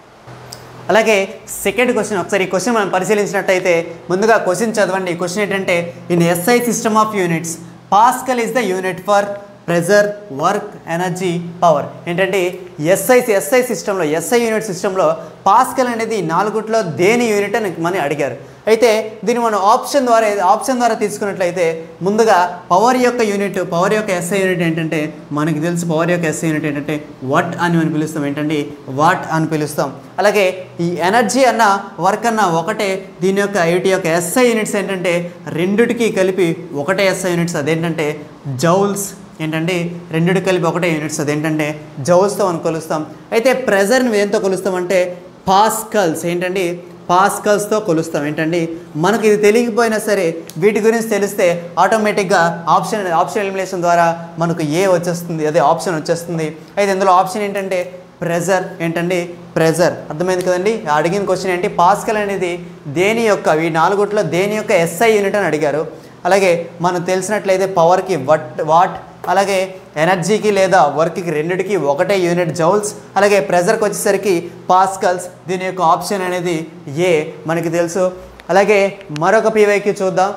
అలాగే సెకండ్ క్వశ్చన్ ఒకసారి ఈ క్వశ్చన్ మనం పరిశీలించినట్టయితే ముందుగా క్వశ్చన్ చదవండి ఈ క్వశ్చన్ ఏంటంటే in SI system of units Pascal is the unit for pressure work energy power ఏంటంటే ఎస్ఐ ఎస్ఐ సిస్టంలో ఎస్ఐ యూనిట్ సిస్టంలో పాస్కల్ అనేది ఈ నాలుగుట్లో దేని యూనిట్ అని మనం అడిగారు అయితే దీన్ని మనం ఆప్షన్ ద్వారా ఆప్షన్ ద్వారా తీసుకున్నట్లయితే ముందుగా పవర్ యొక్క యూనిట్ పవర్ యొక్క ఎస్ఐ యూనిట్ ఏంటంటే మనకి తెలుసు పవర్ యొక్క ఎస్ఐ యూనిట్ ఏంటంటే వాట్ అని మనం పిలుస్తాం ఏంటంటే వాట్ అని పిలుస్తాం అలాగే ఈ ఎనర్జీ అన్న వర్క్ అన్న ఒకటే దీని యొక్క వీటి యొక్క ఎస్ఐ యూనిట్స్ ఏంటంటే రెండిటికి కలిపి ఒకటే ఎస్ఐ యూనిట్స్ అదేంటంటే జౌల్స్ ఏంటంటే రెండిటి కలిపి ఒకటే యూనిట్స్ అదేంటంటే జౌల్స్తో మనం కొలుస్తాం అయితే ప్రెజర్ని దేంతో కొలుస్తామంటే పాస్కల్స్ ఏంటంటే పాస్కల్స్తో కొలుస్తాం ఏంటండి మనకు ఇది తెలియకపోయినా సరే వీటి గురించి తెలిస్తే ఆటోమేటిక్గా ఆప్షన్ ఆప్షన్ ఎలిమినేషన్ ద్వారా మనకు ఏ వచ్చేస్తుంది అదే ఆప్షన్ వచ్చేస్తుంది అయితే ఇందులో ఆప్షన్ ఏంటంటే ప్రెజర్ ఏంటండి ప్రెజర్ అర్థమైంది కదండి అడిగిన క్వశ్చన్ ఏంటి పాస్కల్ అనేది దేని యొక్క ఈ నాలుగుట్లో దేని యొక్క ఎస్ఐ యూనిట్ అని అడిగారు అలాగే మనం తెలిసినట్లయితే పవర్కి వట్ వాట్ అలాగే ఎనర్జీకి లేదా వర్క్కి రెండిటికి ఒకటే యూనిట్ జౌల్స్ అలాగే ప్రెజర్కి వచ్చేసరికి పాస్కల్స్ దీని యొక్క ఆప్షన్ అనేది ఏ మనకి తెలుసు అలాగే మరొక పీవైకి చూద్దాం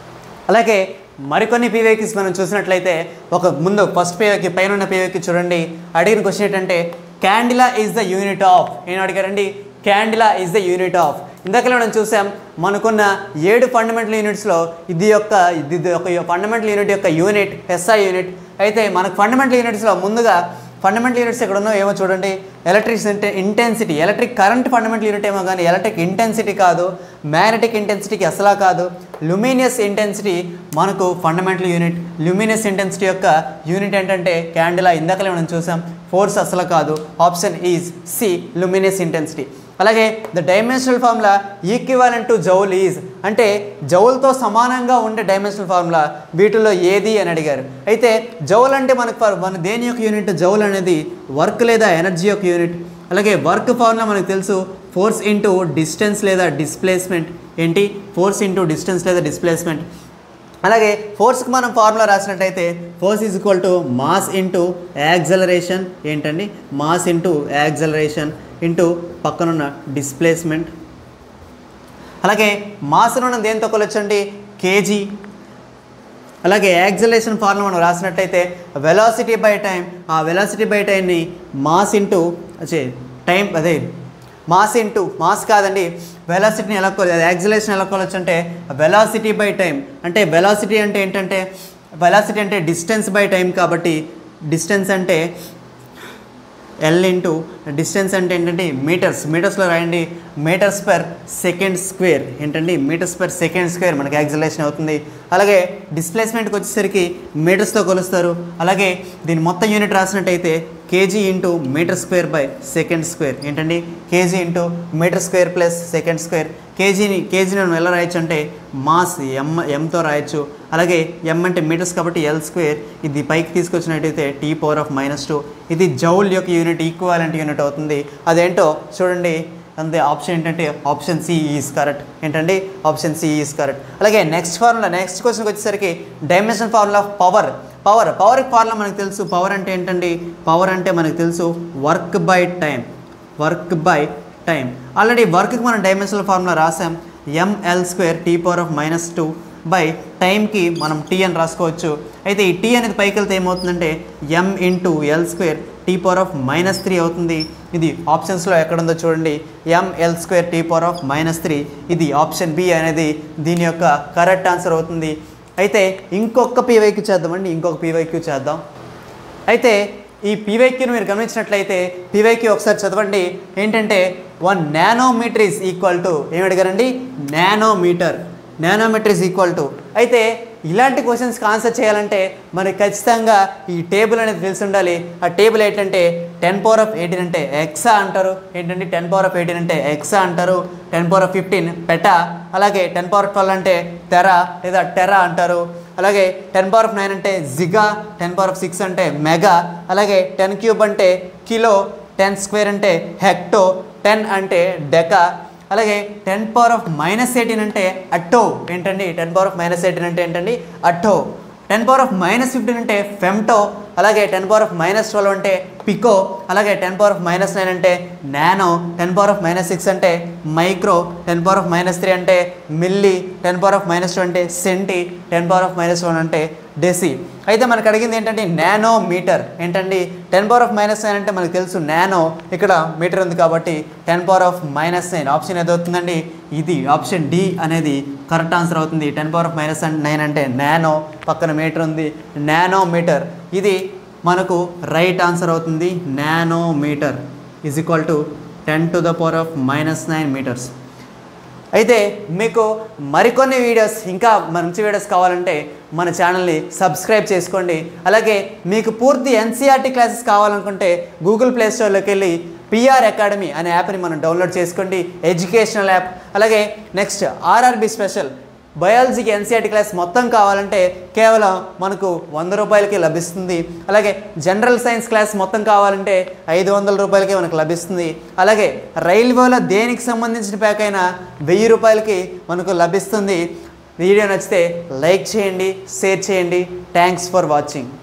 అలాగే మరికొన్ని పీవైకిస్ మనం చూసినట్లయితే ఒక ముందు ఫస్ట్ పీవైకి పైన ఉన్న పీవైకి చూడండి అడిగిన క్వశ్చన్ ఏంటంటే candela is the unit of ఏం అడిగారండి candela is the unit of ఇందాకలే మనం చూసాం మనకున్న ఏడు ఫండమెంటల్ యూనిట్స్లో ఇది యొక్క ఇది ఒక ఫండమెంటల్ యూనిట్ యొక్క యూనిట్ ఎస్ఐ యూనిట్ అయితే మనకు ఫండమెంటల్ యూనిట్స్లో ముందుగా ఫండమెంటల్ యూనిట్స్ ఎక్కడ ఉన్నాయో ఏమో చూడండి electric intensity electric current fundamental unit ఏమో కానీ ఎలక్ట్రిక్ ఇంటెన్సిటీ కాదు మ్యాగ్నెటిక్ ఇంటెన్సిటీకి అసలా కాదు లుమినియస్ ఇంటెన్సిటీ మనకు ఫండమెంటల్ యూనిట్ ల్యూమినియస్ ఇంటెన్సిటీ యొక్క యూనిట్ ఏంటంటే క్యాండిలా ఇందాకలే మనం చూసాం ఫోర్స్ అసలు కాదు option is C luminous intensity అలాగే the dimensional formula equivalent to joule is అంటే జౌల్తో సమానంగా ఉండే డైమెన్షనల్ ఫార్ములా వీటిలో ఏది అని అడిగారు అయితే జౌల్ అంటే మనకు ఫర్- మన దేని యొక్క యూనిట్ జౌల్ అనేది వర్క్ లేదా ఎనర్జీ యొక్క యూనిట్ అలాగే వర్క్ ఫార్ములా మనకు తెలుసు ఫోర్స్ ఇంటూ డిస్టెన్స్ లేదా డిస్ప్లేస్మెంట్ ఏంటి ఫోర్స్ ఇంటూ డిస్టెన్స్ లేదా డిస్ప్లేస్మెంట్ అలాగే ఫోర్స్కి మనం ఫార్ములా రాసినట్టయితే force is equal to mass into acceleration ఏంటండి మాస్ ఇంటూ యాక్సలరేషన్ ఇంటూ పక్కనున్న డిస్ప్లేస్మెంట్ అలాగే మాస్ను మనం దేంతో కొలవచ్చండి కేజీ అలాగే యాక్సలేషన్ ఫార్ములా మనం రాసినట్టయితే వెలాసిటీ బై టైం ఆ వెలాసిటీ బై టైంని మాస్ ఇంటూ అచ్చే టైం అదే మాస్ ఇంటూ మాస్ కాదండి వెలాసిటీని ఎలా కొల యాక్సలేషన్ ఎలా కొలవచ్చు అంటే వెలాసిటీ బై టైం అంటే వెలాసిటీ అంటే ఏంటంటే వెలాసిటీ అంటే డిస్టెన్స్ బై టైం కాబట్టి డిస్టెన్స్ అంటే ఎల్ ఇంటూ డిస్టెన్స్ అంటే ఏంటంటే మీటర్స్ మీటర్స్లో రాయండి మీటర్స్ పర్ సెకండ్ స్క్వేర్ ఏంటండి మీటర్స్ పర్ సెకండ్ స్క్వేర్ మనకి యాక్సలేషన్ అవుతుంది అలాగే డిస్ప్లేస్మెంట్కి వచ్చేసరికి మీటర్స్తో కొలుస్తారు అలాగే దీని మొత్తం యూనిట్ రాసినట్టయితే KG into metre square by second square ఏంటండి KG into metre square plus second square కేజీని కేజీని మనం ఎలా రాయొచ్చు అంటే మాస్ ఎమ్ ఎంతో రాయొచ్చు అలాగే ఎం అంటే మీటర్స్ కాబట్టి ఎల్ స్క్వేర్ ఇది పైకి తీసుకొచ్చినట్టయితే T power of minus two ఇది జౌల్ యొక్క యూనిట్ ఈక్వాలెంట్ యూనిట్ అవుతుంది అదేంటో చూడండి అంతే ఆప్షన్ ఏంటంటే ఆప్షన్ సి ఈజ్ కరెక్ట్ ఏంటండి ఆప్షన్ సి ఈజ్ కరెక్ట్ అలాగే నెక్స్ట్ ఫార్ములా నెక్స్ట్ క్వశ్చన్కి వచ్చేసరికి dimension formula of power power power formula మనకు తెలుసు పవర్ అంటే ఏంటండి పవర్ అంటే మనకు తెలుసు work by time work by time already వర్క్కి మనం డైమెన్షనల్ ఫార్ములా రాసాం ML square T power of minus two by టైంకి మనం టీ అని రాసుకోవచ్చు అయితే ఈ టీ అనేది పైకి వెళ్తే ఏమవుతుందంటే M into L square T power of minus three అవుతుంది ఇది ఆప్షన్స్లో ఎక్కడుందో చూడండి ML square T power of minus three ఇది ఆప్షన్ బి అనేది దీని యొక్క కరెక్ట్ ఆన్సర్ అవుతుంది అయితే ఇంకొక పీవైక్యూ చేద్దామండి ఇంకొక పీవైక్యూ చేద్దాం అయితే ఈ పీవైక్యూని మీరు గమనించినట్లయితే పీవైక్యూ ఒకసారి చదవండి ఏంటంటే one nanometre is equal to ఏమి అడిగారండి nanometre nanometre is equal to అయితే ఇలాంటి క్వశ్చన్స్కి ఆన్సర్ చేయాలంటే మనకి ఖచ్చితంగా ఈ టేబుల్ అనేది తెలిసి ఉండాలి ఆ టేబుల్ ఏంటంటే టెన్ పవర్ ఆఫ్ ఎయిటీన్ అంటే ఎక్సా అంటారు ఏంటంటే టెన్ పవర్ ఆఫ్ ఎయిటీన్ అంటే ఎక్సా అంటారు ten power of fifteen peta అలాగే టెన్ పవర్ ఆఫ్ ట్వెల్వ్ అంటే తెరా లేదా టెరా అంటారు అలాగే టెన్ పవర్ ఆఫ్ నైన్ అంటే giga ten power of six అంటే మెగా అలాగే టెన్ క్యూబ్ అంటే కిలో టెన్ స్క్వేర్ అంటే హెక్టో టెన్ అంటే డెకా అలాగే ten power of minus eighteen అంటే అట్టో ఏంటండి ten power of minus eighteen అంటే ఏంటండి atto ten power of minus fifteen అంటే ఫెమ్టో అలాగే ten power of minus twelve అంటే పికో అలాగే ten power of minus nine అంటే nano ten power of minus six అంటే micro ten power of minus three అంటే milli ten power of minus two అంటే centi ten power of minus one అంటే deci అయితే మనకు అడిగింది ఏంటంటే నానో మీటర్ ఏంటండి ten power of minus nine అంటే మనకు తెలుసు నానో ఇక్కడ మీటర్ ఉంది కాబట్టి ten power of minus nine option ఏది అవుతుందండి ఇది ఆప్షన్ డి అనేది కరెక్ట్ ఆన్సర్ అవుతుంది ten power of minus nine అంటే నానో పక్కన మీటర్ ఉంది నానో మీటర్ ఇది మనకు రైట్ ఆన్సర్ అవుతుంది nano metre is equal to ten to the power of minus nine metres అయితే మీకు మరికొన్ని వీడియోస్ ఇంకా మంచి వీడియోస్ కావాలంటే మన ఛానల్ని సబ్స్క్రైబ్ చేసుకోండి అలాగే మీకు పూర్తి ఎన్సీఆర్టీ క్లాసెస్ కావాలనుకుంటే గూగుల్ ప్లే స్టోర్లోకి వెళ్ళి పిఆర్ అకాడమీ అనే యాప్ని మనం డౌన్లోడ్ చేసుకోండి ఎడ్యుకేషనల్ యాప్ అలాగే నెక్స్ట్ ఆర్ఆర్బి స్పెషల్ బయాలజీకి ఎన్సీఆర్టీ క్లాస్ మొత్తం కావాలంటే కేవలం మనకు వంద రూపాయలకి లభిస్తుంది అలాగే జనరల్ సైన్స్ క్లాస్ మొత్తం కావాలంటే ఐదు వందల రూపాయలకి మనకు లభిస్తుంది అలాగే రైల్వేలో దేనికి సంబంధించిన ప్యాక్ అయినా వెయ్యి రూపాయలకి మనకు లభిస్తుంది వీడియో నచ్చితే లైక్ చేయండి షేర్ చేయండి థ్యాంక్స్ ఫర్ వాచింగ్